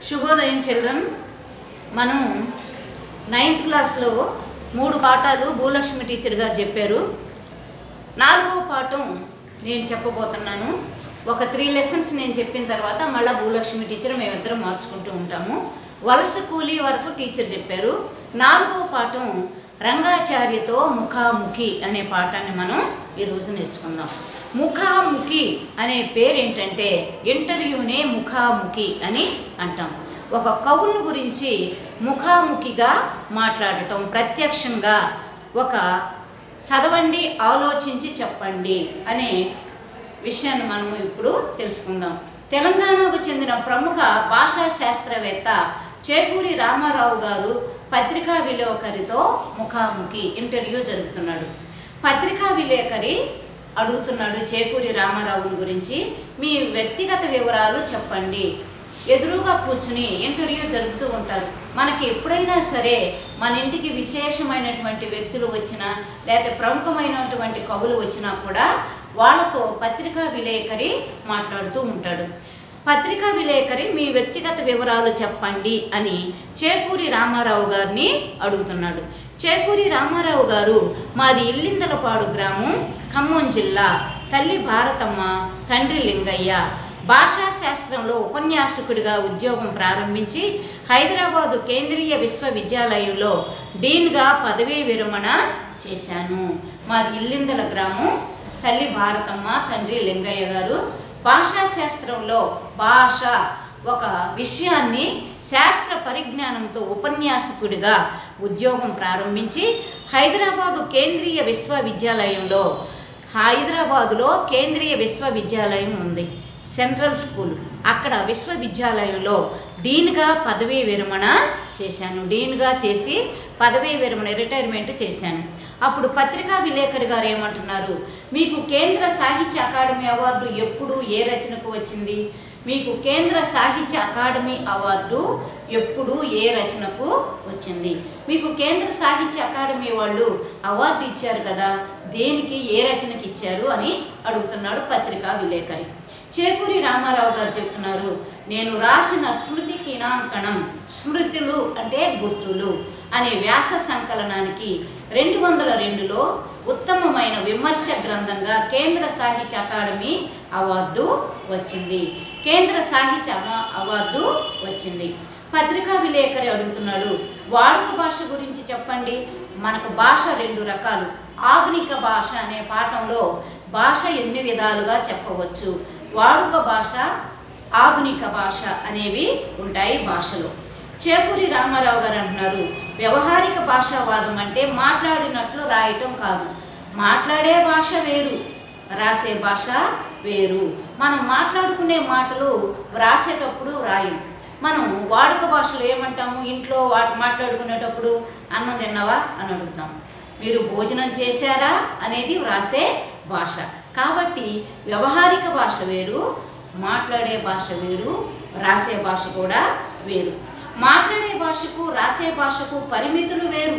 శుభోదయం చిల్డ్రన్ మనం నైన్త్ క్లాస్లో మూడు పాఠాలు భూలక్ష్మి టీచర్ గారు చెప్పారు నాలుగో పాఠం నేను చెప్పబోతున్నాను ఒక త్రీ లెసన్స్ నేను చెప్పిన తర్వాత మళ్ళీ భూలక్ష్మి టీచర్ మేమిద్దరం మార్చుకుంటూ ఉంటాము వలస కూలీ వరకు టీచర్ చెప్పారు నాలుగో పాఠం రంగాచార్యతో ముఖాముఖి అనే పాఠాన్ని మనం ఈరోజు నేర్చుకుందాం ముఖాముఖి అనే పేరు ఏంటంటే ఇంటర్వ్యూనే ముఖాముఖి అని అంటాం ఒక కవుని గురించి ముఖాముఖిగా మాట్లాడటం ప్రత్యక్షంగా ఒక చదవండి ఆలోచించి చెప్పండి అనే విషయాన్ని మనం ఇప్పుడు తెలుసుకుందాం తెలంగాణకు చెందిన ప్రముఖ భాషా శాస్త్రవేత్త చేకూరి రామారావు గారు పత్రికా విలేకరితో ముఖాముఖి ఇంటర్వ్యూ జరుపుతున్నాడు పత్రికా విలేకరి అడుగుతున్నాడు చేకూరి రామారావుని గురించి మీ వ్యక్తిగత వివరాలు చెప్పండి ఎదురుగా కూర్చుని ఇంటర్వ్యూ జరుపుతూ ఉంటారు మనకి ఎప్పుడైనా సరే మన ఇంటికి విశేషమైనటువంటి వ్యక్తులు వచ్చినా లేకపోతే ప్రముఖమైనటువంటి కవులు వచ్చినా కూడా వాళ్ళతో పత్రికా విలేకరి మాట్లాడుతూ ఉంటాడు పత్రికా విలేకరి మీ వ్యక్తిగత వివరాలు చెప్పండి అని చేకూరి రామారావు గారిని అడుగుతున్నాడు చేకూరి రామారావు గారు మాది ఇల్లిందలపాడు గ్రామం ఖమ్మం జిల్లా తల్లి భారతమ్మ తండ్రి లింగయ్య భాషా శాస్త్రంలో ఉపన్యాసకుడిగా ఉద్యోగం ప్రారంభించి హైదరాబాదు కేంద్రీయ విశ్వవిద్యాలయంలో డీన్గా పదవీ విరమణ చేశాను మాది ఇల్లిందల గ్రామం తల్లి భారతమ్మ తండ్రి లింగయ్య గారు భాషా శాస్త్రంలో భాష ఒక విషయాన్ని శాస్త్ర పరిజ్ఞానంతో ఉపన్యాసకుడిగా ఉద్యోగం ప్రారంభించి హైదరాబాదు కేంద్రీయ విశ్వవిద్యాలయంలో హైదరాబాదులో కేంద్రీయ విశ్వవిద్యాలయం ఉంది సెంట్రల్ స్కూల్ అక్కడ విశ్వవిద్యాలయంలో డీన్గా పదవీ విరమణ చేశాను డీన్గా చేసి పదవీ విరమణ రిటైర్మెంట్ చేశాను అప్పుడు పత్రికా విలేకరి గారు ఏమంటున్నారు మీకు కేంద్ర సాహిత్య అకాడమీ అవార్డు ఎప్పుడు ఏ రచనకు వచ్చింది మీకు కేంద్ర సాహిత్య అకాడమీ అవార్డు ఎప్పుడు ఏ రచనకు వచ్చింది మీకు కేంద్ర సాహిత్య అకాడమీ వాళ్ళు అవార్డు ఇచ్చారు కదా దేనికి ఏ రచనకి ఇచ్చారు అని అడుగుతున్నాడు పత్రికా విలేకరి చేకూరి రామారావు గారు చెప్తున్నారు నేను రాసిన స్మృతి కినాంకణం స్మృతులు అంటే గుర్తులు అనే వ్యాస సంకలనానికి రెండు వందల రెండులో ఉత్తమమైన విమర్శ గ్రంథంగా కేంద్ర సాహిత్య అకాడమీ అవార్డు వచ్చింది కేంద్ర సాహిత్య అవ- అవార్డు వచ్చింది పత్రికా విలేకరి అడుగుతున్నాడు వాడుక భాష గురించి చెప్పండి మనకు భాష రెండు రకాలు ఆధునిక భాష అనే పాఠంలో భాష ఎన్ని విధాలుగా చెప్పవచ్చు వాడుక భాష ఆధునిక భాష అనేవి ఉంటాయి భాషలో చేకూరి రామారావు గారు అంటున్నారు వ్యవహారిక భాషావాదం అంటే మాట్లాడినట్లు రాయటం కాదు మాట్లాడే భాష వేరు రాసే భాష వేరు మనం మాట్లాడుకునే మాటలు వ్రాసేటప్పుడు రాయం మనం వాడుక భాషలో ఏమంటాము ఇంట్లో వా మాట్లాడుకునేటప్పుడు అన్నం తిన్నావా అని అడుగుతాం మీరు భోజనం చేశారా అనేది వ్రాసే భాష కాబట్టి వ్యవహారిక భాష వేరు మాట్లాడే భాష వేరు రాసే భాష కూడా వేరు మాట్లాడే భాషకు రాసే భాషకు పరిమితులు వేరు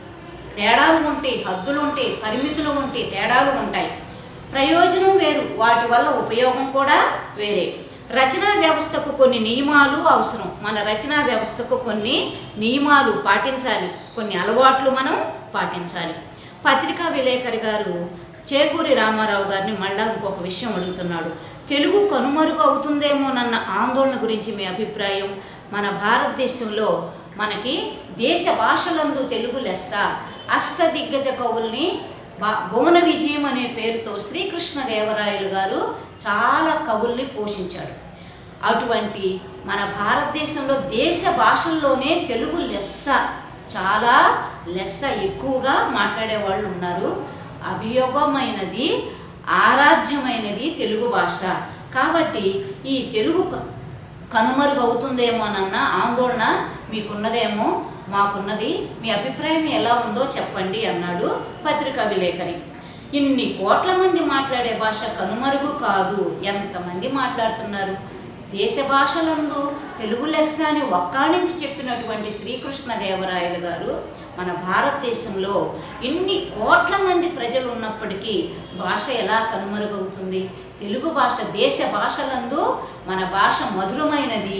తేడాలు ఉంటాయి హద్దులు ఉంటాయి పరిమితులు ఉంటాయి తేడాలు ఉంటాయి ప్రయోజనం వేరు వాటి వల్ల ఉపయోగం కూడా వేరే రచనా వ్యవస్థకు కొన్ని నియమాలు అవసరం మన రచనా వ్యవస్థకు కొన్ని నియమాలు పాటించాలి కొన్ని అలవాట్లు మనం పాటించాలి పత్రికా విలేకరి గారు చేకూరి రామారావు గారిని మళ్ళా ఇంకొక విషయం అడుగుతున్నాడు తెలుగు కనుమరుగు అవుతుందేమోనన్న ఆందోళన గురించి మీ అభిప్రాయం మన భారతదేశంలో మనకి దేశ భాషలందు తెలుగు లెస్స అష్టదిగ్గజ కవుల్ని బా- భువన విజయం అనే పేరుతో శ్రీకృష్ణదేవరాయలు గారు చాలా కవుల్ని పోషించాడు అటువంటి మన భారతదేశంలో దేశ భాషల్లోనే తెలుగు లెస్స చాలా లెస్స ఎక్కువగా మాట్లాడే వాళ్ళు ఉన్నారు అభియోగమైనది ఆరాధ్యమైనది తెలుగు భాష కాబట్టి ఈ తెలుగు క- కనుమరుగు అవుతుందేమోనన్న ఆందోళన మీకున్నదేమో మాకున్నది మీ అభిప్రాయం ఎలా ఉందో చెప్పండి అన్నాడు పత్రికా విలేకరి ఇన్ని కోట్ల మంది మాట్లాడే భాష కనుమరుగు కాదు ఎంతమంది మాట్లాడుతున్నారు దేశ భాషలందు తెలుగు లెస్స అని ఒక్కాణించి చెప్పినటువంటి శ్రీకృష్ణదేవరాయలు గారు మన భారతదేశంలో ఇన్ని కోట్ల మంది ప్రజలు ఉన్నప్పటికీ భాష ఎలా కనుమరుగవుతుంది తెలుగు భాష దేశ భాషలందు మన భాష మధురమైనది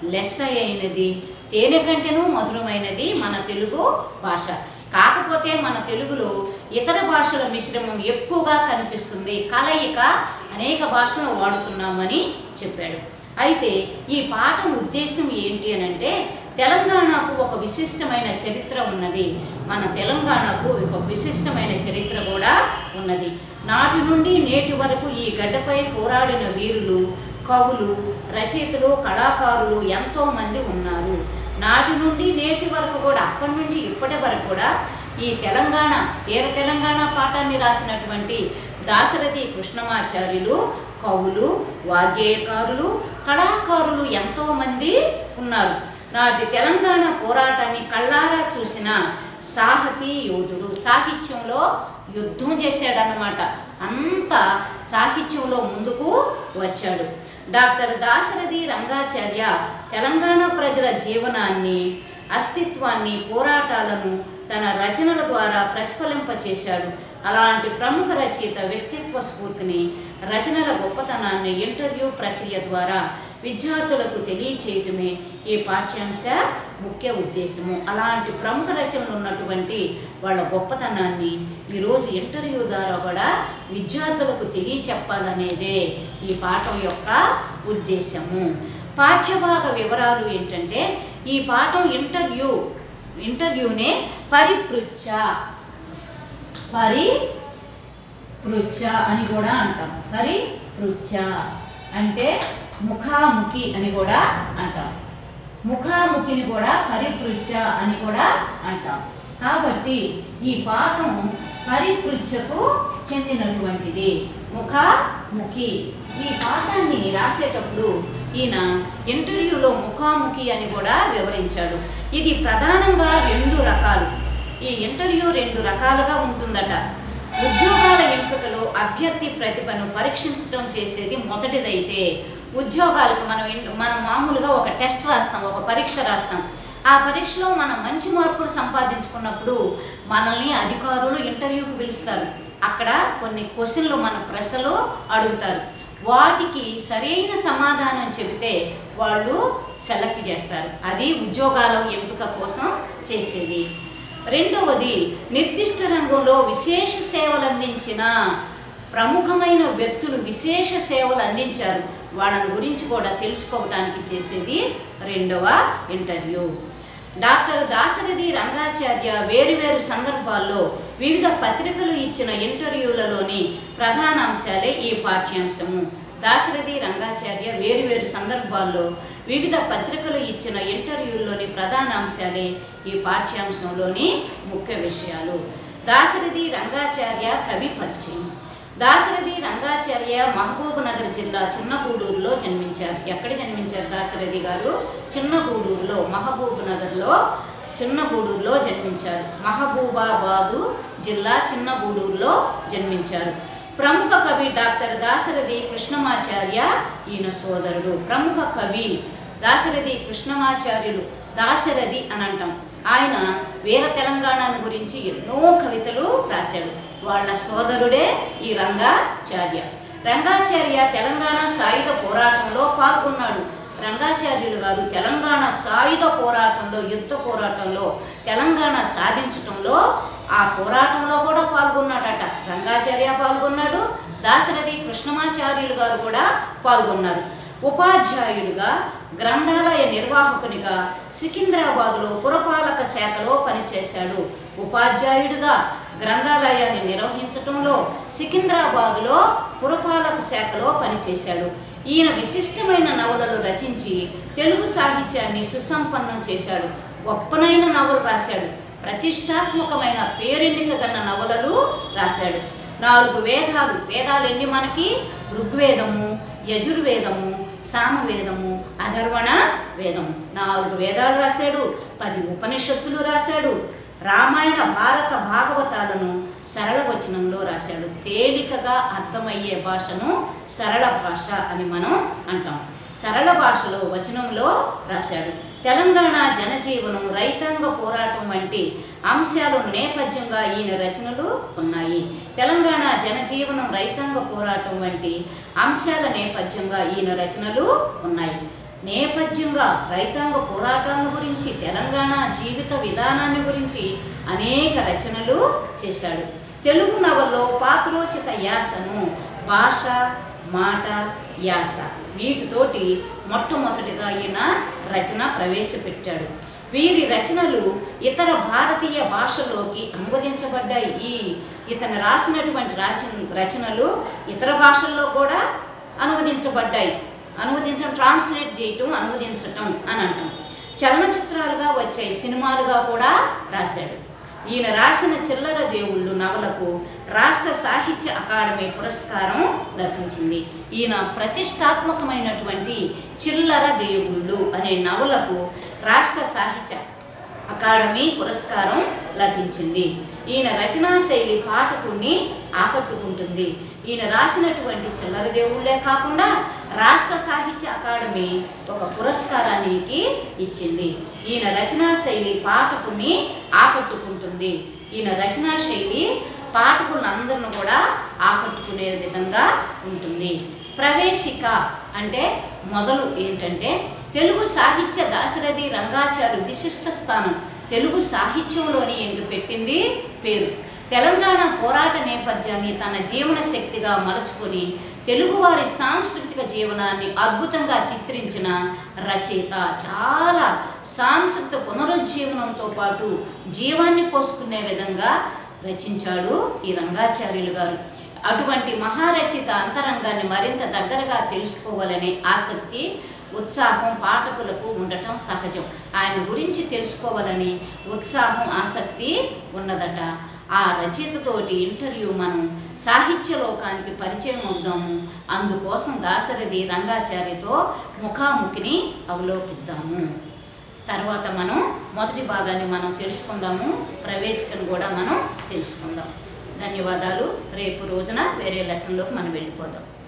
లెస్స అయినది తేనె కంటెను మధురమైనది మన తెలుగు భాష కాకపోతే మన తెలుగులో ఇతర భాషల మిశ్రమం ఎక్కువగా కనిపిస్తుంది కలయిక అనేక భాషలు వాడుతున్నామని చెప్పాడు అయితే ఈ పాఠం ఉద్దేశం ఏంటి అని అంటే తెలంగాణకు ఒక విశిష్టమైన చరిత్ర ఉన్నది మన తెలంగాణకు ఒక విశిష్టమైన చరిత్ర కూడా ఉన్నది నాటి నుండి నేటి వరకు ఈ గడ్డపై పోరాడిన వీరులు కవులు రచయితలు కళాకారులు ఎంతోమంది ఉన్నారు నాటి నుండి నేటి వరకు కూడా అప్పటి నుంచి ఇప్పటి వరకు కూడా ఈ తెలంగాణ ఏర తెలంగాణ పాఠాన్ని రాసినటువంటి దాశరథి కృష్ణమాచార్యులు కవులు వాగ్గేయకారులు కళాకారులు ఎంతోమంది ఉన్నారు నాటి తెలంగాణ పోరాటాన్ని కళ్ళారా చూసిన సాహతి యోధుడు సాహిత్యంలో యుద్ధం చేశాడన్నమాట అంత సాహిత్యంలో ముందుకు వచ్చాడు డాక్టర్ దాశరథి రంగాచార్య తెలంగాణ ప్రజల జీవనాన్ని అస్తిత్వాన్ని పోరాటాలను తన రచనల ద్వారా ప్రతిఫలింపచేశాడు అలాంటి ప్రముఖ రచయిత వ్యక్తిత్వ స్ఫూర్తిని రచనల గొప్పతనాన్ని ఇంటర్వ్యూ ప్రక్రియ ద్వారా విద్యార్థులకు తెలియచేయటమే ఈ పాఠ్యాంశ ముఖ్య ఉద్దేశము అలాంటి ప్రముఖ రచనలు ఉన్నటువంటి వాళ్ళ గొప్పతనాన్ని ఈరోజు ఇంటర్వ్యూ ద్వారా కూడా విద్యార్థులకు తెలియచెప్పాలనేదే ఈ పాఠం యొక్క ఉద్దేశము పాఠ్యభాగ వివరాలు ఏంటంటే ఈ పాఠం ఇంటర్వ్యూ ఇంటర్వ్యూనే పరిపృచ్ఛ పరి పృచ్ఛ అని కూడా అంటాం పరి పృచ్ఛ అంటే ముఖాముఖి అని కూడా అంటాం ముఖాముఖిని కూడా పరిపృచ్ఛ అని కూడా అంటాం కాబట్టి ఈ పాఠం పరిపృచ్ఛకు చెందినటువంటిది ముఖాముఖి ఈ పాఠాన్ని రాసేటప్పుడు ఈయన ఇంటర్వ్యూలో ముఖాముఖి అని కూడా వివరించాడు ఇది ప్రధానంగా రెండు రకాలు ఈ ఇంటర్వ్యూ రెండు రకాలుగా ఉంటుందట ఉద్యోగాల ఎంపికలో అభ్యర్థి ప్రతిభను పరీక్షించడం చేసేది మొదటిదైతే ఉద్యోగాలకు మనం ఇన్- మనం మామూలుగా ఒక టెస్ట్ రాస్తాం ఒక పరీక్ష రాస్తాం ఆ పరీక్షలో మనం మంచి మార్కులు సంపాదించుకున్నప్పుడు మనల్ని అధికారులు ఇంటర్వ్యూకి పిలుస్తారు అక్కడ కొన్ని క్వశ్చన్లు మన ప్రశ్నలు అడుగుతారు వాటికి సరైన సమాధానం చెబితే వాళ్ళు సెలెక్ట్ చేస్తారు అది ఉద్యోగాల ఎంపిక కోసం చేసేది రెండవది నిర్దిష్ట రంగంలో విశేష సేవలు అందించిన ప్రముఖమైన వ్యక్తులు విశేష సేవలు అందించారు వాళ్ళని గురించి కూడా తెలుసుకోవడానికి చేసేది రెండవ ఇంటర్వ్యూ డాక్టర్ దాశరథి రంగాచార్య వేరువేరు సందర్భాల్లో వివిధ పత్రికలు ఇచ్చిన ఇంటర్వ్యూలలోని ప్రధాన అంశాలే ఈ పాఠ్యాంశము దాశరథి రంగాచార్య వేరువేరు సందర్భాల్లో వివిధ పత్రికలు ఇచ్చిన ఇంటర్వ్యూల్లోని ప్రధాన అంశాలే ఈ పాఠ్యాంశంలోని ముఖ్య విషయాలు దాశరథి రంగాచార్య కవి పరిచయం దాశరథి రంగాచార్య మహబూబ్ నగర్ జిల్లా చిన్నగూడూరులో జన్మించారు ఎక్కడ జన్మించారు దాశరథి గారు చిన్నగూడూరులో మహబూబ్ నగర్లో చిన్నగూడూరులో జన్మించారు మహబూబాబాదు జిల్లా చిన్నగూడూరులో జన్మించారు ప్రముఖ కవి డాక్టర్ దాశరథి కృష్ణమాచార్య ఈయన సోదరుడు ప్రముఖ కవి దాశరథి కృష్ణమాచార్యులు దాశరథి అని అంటాం ఆయన వీర తెలంగాణను గురించి ఎన్నో కవితలు రాశాడు వాళ్ళ సోదరుడే ఈ రంగాచార్య రంగాచార్య తెలంగాణ సాయుధ పోరాటంలో పాల్గొన్నాడు రంగాచార్యులు గారు తెలంగాణ సాయుధ పోరాటంలో యుద్ధ పోరాటంలో తెలంగాణ సాధించటంలో ఆ పోరాటంలో కూడా పాల్గొన్నాడట రంగాచార్య పాల్గొన్నాడు దాశరథి కృష్ణమాచార్యులు గారు కూడా పాల్గొన్నారు ఉపాధ్యాయుడిగా గ్రంథాలయ నిర్వాహకునిగా సికింద్రాబాదులో పురపాలక శాఖలో పనిచేశాడు ఉపాధ్యాయుడిగా గ్రంథాలయాన్ని నిర్వహించటంలో సికింద్రాబాదులో పురపాలక శాఖలో పనిచేశాడు ఈయన విశిష్టమైన నవలలు రచించి తెలుగు సాహిత్యాన్ని సుసంపన్నం చేశాడు గొప్పనైన నవలు రాశాడు ప్రతిష్టాత్మకమైన పేరెన్నిక గన్న నవలలు రాశాడు నాలుగు వేదాలు వేదాలు ఎన్ని మనకి ఋగ్వేదము యజుర్వేదము సామవేదము అధర్వణ వేదము నాలుగు వేదాలు రాశాడు పది ఉపనిషత్తులు రాశాడు రామాయణ భారత భాగవతాలను సరళ వచనంలో రాశాడు తేలికగా అర్థమయ్యే భాషను సరళ భాష అని మనం అంటాం సరళ భాషలో వచనంలో రాశాడు తెలంగాణ జనజీవనం రైతాంగ పోరాటం వంటి అంశాలను నేపథ్యంగా ఈయన రచనలు ఉన్నాయి తెలంగాణ జనజీవనం రైతాంగ పోరాటం వంటి అంశాల నేపథ్యంగా ఈయన రచనలు ఉన్నాయి నేపథ్యంగా రైతాంగ పోరాటాల గురించి తెలంగాణ జీవిత విధానాన్ని గురించి అనేక రచనలు చేశాడు తెలుగు నవల్లో పాత్రోచిత యాసను భాష మాట యాస వీటితోటి మొట్టమొదటిగా ఈయన రచన ప్రవేశపెట్టాడు వీరి రచనలు ఇతర భారతీయ భాషల్లోకి అనువదించబడ్డాయి ఈ ఇతను రాసినటువంటి రచన రచనలు ఇతర భాషల్లో కూడా అనువదించబడ్డాయి అనువదించడం ట్రాన్స్లేట్ చేయటం అనువదించటం అని అంటాం చలనచిత్రాలుగా వచ్చాయి సినిమాలుగా కూడా రాశాడు ఈయన రాసిన చిల్లర దేవుళ్ళు నవలకు రాష్ట్ర సాహిత్య అకాడమీ పురస్కారం లభించింది ఈయన ప్రతిష్టాత్మకమైనటువంటి చిల్లర దేవుళ్ళు అనే నవలకు రాష్ట్ర సాహిత్య అకాడమీ పురస్కారం లభించింది ఈయన రచనా శైలి పాఠకుణ్ణి ఆకట్టుకుంటుంది ఈయన రాసినటువంటి చిల్లర దేవుళ్ళే కాకుండా రాష్ట్ర సాహిత్య అకాడమీ ఒక పురస్కారానికి ఇచ్చింది ఈయన రచనా శైలి పాఠకుని ఆకట్టుకుంటుంది ఈయన రచనా శైలి పాఠకులందరిని కూడా ఆకట్టుకునే విధంగా ఉంటుంది ప్రవేశిక అంటే మొదలు ఏంటంటే తెలుగు సాహిత్య దాశరథి రంగాచారు విశిష్ట స్థానం తెలుగు సాహిత్యంలోని ఈయనకు పెట్టింది పేరు తెలంగాణ పోరాట నేపథ్యాన్ని తన జీవన శక్తిగా మలుచుకొని తెలుగువారి సాంస్కృతిక జీవనాన్ని అద్భుతంగా చిత్రించిన రచయిత చాలా సాంస్కృతిక పునరుజ్జీవనంతో పాటు జీవాన్ని పోసుకునే విధంగా రచించాడు ఈ రంగాచార్యులు గారు అటువంటి మహారచిత అంతరంగాన్ని మరింత దగ్గరగా తెలుసుకోవాలనే ఆసక్తి ఉత్సాహం పాఠకులకు ఉండటం సహజం ఆయన గురించి తెలుసుకోవాలని ఉత్సాహం ఆసక్తి ఉన్నదట ఆ రచయితతోటి ఇంటర్వ్యూ మనం సాహిత్య లోకానికి పరిచయం అవుదాము అందుకోసం దాశరథి రంగాచార్యతో ముఖాముఖిని అవలోకిద్దాము తర్వాత మనం మొదటి భాగాన్ని మనం తెలుసుకుందాము ప్రవేశికను కూడా మనం తెలుసుకుందాం ధన్యవాదాలు రేపు రోజున వేరే లెసన్లోకి మనం వెళ్ళిపోదాం